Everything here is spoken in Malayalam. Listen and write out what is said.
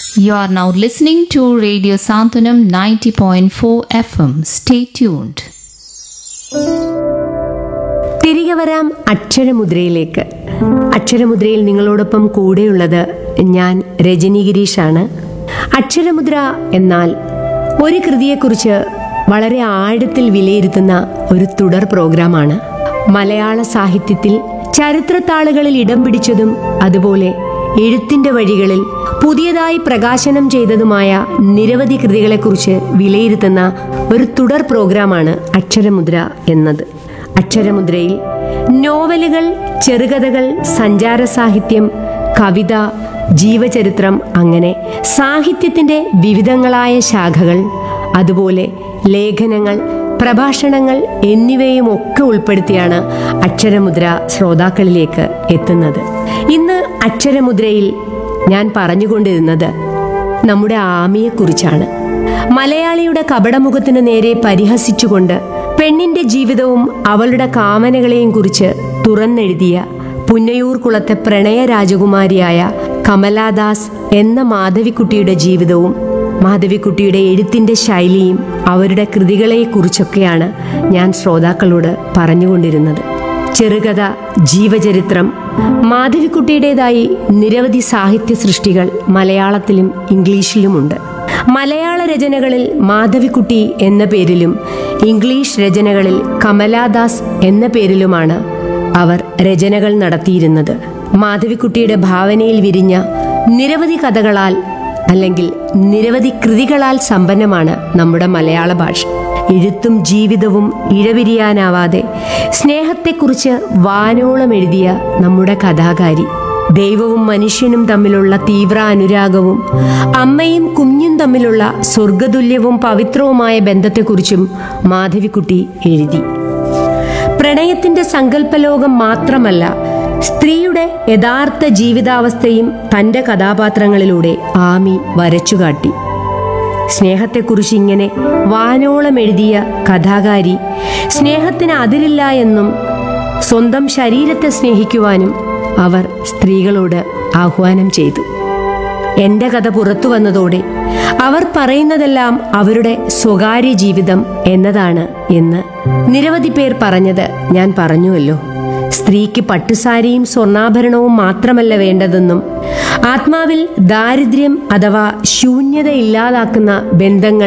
You are now listening to Radio Santanam 90.4 FM. Stay tuned. തിരികെ വരാം അക്ഷരമുദ്രയിലേക്ക് അക്ഷരമുദ്രയിൽ നിങ്ങളോടൊപ്പം കൂടെയുള്ളത് ഞാൻ രജനി ഗിരീഷാണ് അക്ഷരമുദ്ര എന്നാൽ ഒരു കൃതിയെക്കുറിച്ച് വളരെ ആഴത്തിൽ വിലയിരുത്തുന്ന ഒരു തുടർ പ്രോഗ്രാമാണ് മലയാള സാഹിത്യത്തിൽ ചരിത്രത്താളുകളിൽ ഇടം പിടിച്ചതും അതുപോലെ എഴുത്തിന്റെ വഴികളിൽ പുതിയതായി പ്രകാശനം ചെയ്തതുമായ നിരവധി കൃതികളെക്കുറിച്ച് വിലയിരുത്തുന്ന ഒരു തുടർ പ്രോഗ്രാമാണ് അക്ഷരമുദ്ര എന്നത് അക്ഷരമുദ്രയിൽ നോവലുകൾ ചെറുകഥകൾ സഞ്ചാര സാഹിത്യം കവിത ജീവചരിത്രം അങ്ങനെ സാഹിത്യത്തിന്റെ വിവിധങ്ങളായ ശാഖകൾ അതുപോലെ ലേഖനങ്ങൾ പ്രഭാഷണങ്ങൾ എന്നിവയും ഒക്കെ ഉൾപ്പെടുത്തിയാണ് അക്ഷരമുദ്ര ശ്രോതാക്കളിലേക്ക് എത്തുന്നത് ഇന്ന് അക്ഷരമുദ്രയിൽ ഞാൻ പറഞ്ഞുകൊണ്ടിരുന്നത് നമ്മുടെ ആമിയെക്കുറിച്ചാണ് മലയാളിയുടെ കപടമുഖത്തിനു നേരെ പരിഹസിച്ചുകൊണ്ട് പെണ്ണിന്റെ ജീവിതവും അവളുടെ കാമനകളെയും കുറിച്ച് തുറന്നെഴുതിയ പുന്നയൂർ കുളത്തെ പ്രണയ രാജകുമാരിയായ കമലാദാസ് എന്ന മാധവിക്കുട്ടിയുടെ ജീവിതവും മാധവിക്കുട്ടിയുടെ എഴുത്തിന്റെ ശൈലിയും അവരുടെ കൃതികളെക്കുറിച്ചൊക്കെയാണ് ഞാൻ ശ്രോതാക്കളോട് പറഞ്ഞുകൊണ്ടിരുന്നത് ചെറുകഥ ജീവചരിത്രം മാധവിക്കുട്ടിയുടേതായി നിരവധി സാഹിത്യ സൃഷ്ടികൾ മലയാളത്തിലും ഇംഗ്ലീഷിലുമുണ്ട് മലയാള രചനകളിൽ മാധവിക്കുട്ടി എന്ന പേരിലും ഇംഗ്ലീഷ് രചനകളിൽ കമലാദാസ് എന്ന പേരിലുമാണ് അവർ രചനകൾ നടത്തിയിരുന്നത് മാധവിക്കുട്ടിയുടെ ഭാവനയിൽ വിരിഞ്ഞ നിരവധി കഥകളാൽ അല്ലെങ്കിൽ നിരവധി കൃതികളാൽ സമ്പന്നമാണ് നമ്മുടെ മലയാള ഭാഷ എഴുത്തും ജീവിതവും ഇഴപിരിയാനാവാതെ സ്നേഹത്തെക്കുറിച്ച് വാനോളം എഴുതിയ നമ്മുടെ കഥാകാരി ദൈവവും മനുഷ്യനും തമ്മിലുള്ള തീവ്ര അനുരാഗവും അമ്മയും കുഞ്ഞും തമ്മിലുള്ള സ്വർഗതുല്യവും പവിത്രവുമായ ബന്ധത്തെക്കുറിച്ചും മാധവിക്കുട്ടി എഴുതി പ്രണയത്തിന്റെ സങ്കല്പലോകം മാത്രമല്ല സ്ത്രീയുടെ യഥാർത്ഥ ജീവിതാവസ്ഥയും തന്റെ കഥാപാത്രങ്ങളിലൂടെ ആമി വരച്ചുകാട്ടി സ്നേഹത്തെക്കുറിച്ച് ഇങ്ങനെ വാനോളം എഴുതിയ കഥാകാരി സ്നേഹത്തിന് അതിരില്ല എന്നും സ്വന്തം ശരീരത്തെ സ്നേഹിക്കുവാനും അവർ സ്ത്രീകളോട് ആഹ്വാനം ചെയ്തു എന്റെ കഥ പുറത്തു വന്നതോടെ അവർ പറയുന്നതെല്ലാം അവരുടെ സ്വകാര്യ ജീവിതം എന്നതാണ് എന്ന് നിരവധി പേർ പറഞ്ഞത് ഞാൻ പറഞ്ഞുവല്ലോ സ്ത്രീക്ക് പട്ടുസാരിയും സ്വർണ്ണാഭരണവും മാത്രമല്ല വേണ്ടതെന്നും ആത്മാവിൽ ദാരിദ്ര്യം അഥവാ ശൂന്യത ഇല്ലാതാക്കുന്ന ബന്ധങ്ങൾ